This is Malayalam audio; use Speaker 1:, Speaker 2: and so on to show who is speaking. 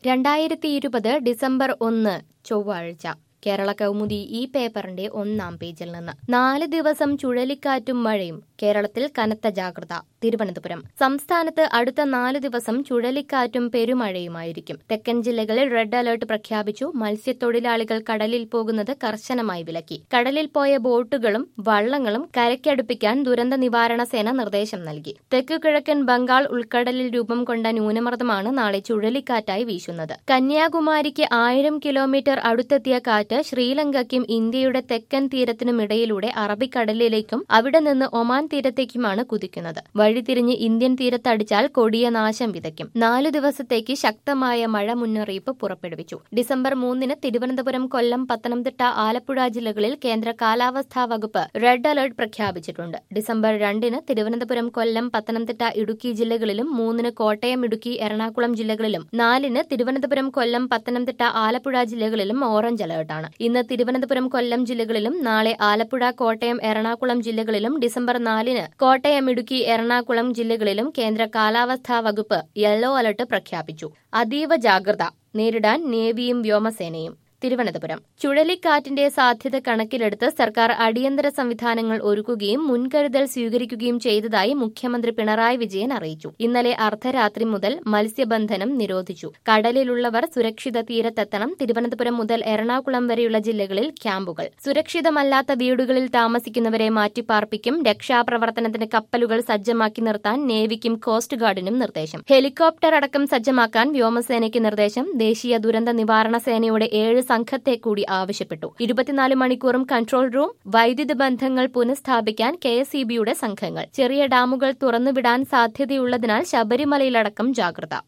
Speaker 1: രണ്ടായിരത്തി ഇരുപത് ഡിസംബർ ഒന്ന് ചൊവ്വാഴ്ച കേരള കൗമുദി ഈ പേപ്പറിന്റെ ഒന്നാം പേജിൽ നിന്ന് നാല് ദിവസം ചുഴലിക്കാറ്റും മഴയും കേരളത്തിൽ കനത്ത ജാഗ്രത തിരുവനന്തപുരം സംസ്ഥാനത്ത് അടുത്ത നാല് ദിവസം ചുഴലിക്കാറ്റും പെരുമഴയുമായിരിക്കും തെക്കൻ ജില്ലകളിൽ റെഡ് അലർട്ട് പ്രഖ്യാപിച്ചു മത്സ്യത്തൊഴിലാളികൾ കടലിൽ പോകുന്നത് കർശനമായി വിലക്കി കടലിൽ പോയ ബോട്ടുകളും വള്ളങ്ങളും കരയ്ക്കടുപ്പിക്കാൻ ദുരന്ത നിവാരണ സേന നിർദ്ദേശം നൽകി തെക്കു കിഴക്കൻ ബംഗാൾ ഉൾക്കടലിൽ രൂപം കൊണ്ട ന്യൂനമർദ്ദമാണ് നാളെ ചുഴലിക്കാറ്റായി വീശുന്നത് കന്യാകുമാരിക്ക് ആയിരം കിലോമീറ്റർ അടുത്തെത്തിയ കാറ്റ് ശ്രീലങ്കയ്ക്കും ഇന്ത്യയുടെ തെക്കൻ തീരത്തിനുമിടയിലൂടെ അറബിക്കടലിലേക്കും അവിടെ നിന്ന് ഒമാൻ തീരത്തേക്കുമാണ് കുതിക്കുന്നത് വഴിതിരിഞ്ഞ് ഇന്ത്യൻ തീരത്തടിച്ചാൽ കൊടിയ നാശം വിതയ്ക്കും നാലു ദിവസത്തേക്ക് ശക്തമായ മഴ മുന്നറിയിപ്പ് പുറപ്പെടുവിച്ചു ഡിസംബർ മൂന്നിന് തിരുവനന്തപുരം കൊല്ലം പത്തനംതിട്ട ആലപ്പുഴ ജില്ലകളിൽ കേന്ദ്ര കാലാവസ്ഥാ വകുപ്പ് റെഡ് അലർട്ട് പ്രഖ്യാപിച്ചിട്ടുണ്ട് ഡിസംബർ രണ്ടിന് തിരുവനന്തപുരം കൊല്ലം പത്തനംതിട്ട ഇടുക്കി ജില്ലകളിലും മൂന്നിന് കോട്ടയം ഇടുക്കി എറണാകുളം ജില്ലകളിലും നാലിന് തിരുവനന്തപുരം കൊല്ലം പത്തനംതിട്ട ആലപ്പുഴ ജില്ലകളിലും ഓറഞ്ച് അലർട്ടാണ് ഇന്ന് തിരുവനന്തപുരം കൊല്ലം ജില്ലകളിലും നാളെ ആലപ്പുഴ കോട്ടയം എറണാകുളം ജില്ലകളിലും ഡിസംബർ നാലിന് കോട്ടയം ഇടുക്കി എറണാകുളം ജില്ലകളിലും കേന്ദ്ര കാലാവസ്ഥാ വകുപ്പ് യെല്ലോ അലർട്ട് പ്രഖ്യാപിച്ചു അതീവ ജാഗ്രത നേരിടാൻ നേവിയും വ്യോമസേനയും തിരുവനന്തപുരം ചുഴലിക്കാറ്റിന്റെ സാധ്യത കണക്കിലെടുത്ത് സർക്കാർ അടിയന്തര സംവിധാനങ്ങൾ ഒരുക്കുകയും മുൻകരുതൽ സ്വീകരിക്കുകയും ചെയ്തതായി മുഖ്യമന്ത്രി പിണറായി വിജയൻ അറിയിച്ചു ഇന്നലെ അർദ്ധരാത്രി മുതൽ മത്സ്യബന്ധനം നിരോധിച്ചു കടലിലുള്ളവർ സുരക്ഷിത തീരത്തെത്തണം തിരുവനന്തപുരം മുതൽ എറണാകുളം വരെയുള്ള ജില്ലകളിൽ ക്യാമ്പുകൾ സുരക്ഷിതമല്ലാത്ത വീടുകളിൽ താമസിക്കുന്നവരെ മാറ്റിപ്പാർപ്പിക്കും രക്ഷാപ്രവർത്തനത്തിന് കപ്പലുകൾ സജ്ജമാക്കി നിർത്താൻ നേവിക്കും കോസ്റ്റ് ഗാർഡിനും നിർദ്ദേശം ഹെലികോപ്റ്റർ അടക്കം സജ്ജമാക്കാൻ വ്യോമസേനയ്ക്ക് നിർദ്ദേശം ദേശീയ ദുരന്ത നിവാരണ സേനയുടെ ഏഴ് സംഘത്തെ കൂടി ആവശ്യപ്പെട്ടു ഇരുപത്തിനാല് മണിക്കൂറും കൺട്രോൾ റൂം വൈദ്യുതി ബന്ധങ്ങൾ പുനഃസ്ഥാപിക്കാൻ കെ എസ് ഇ ബിയുടെ സംഘങ്ങൾ ചെറിയ ഡാമുകൾ തുറന്നുവിടാൻ സാധ്യതയുള്ളതിനാൽ ശബരിമലയിലടക്കം ജാഗ്രത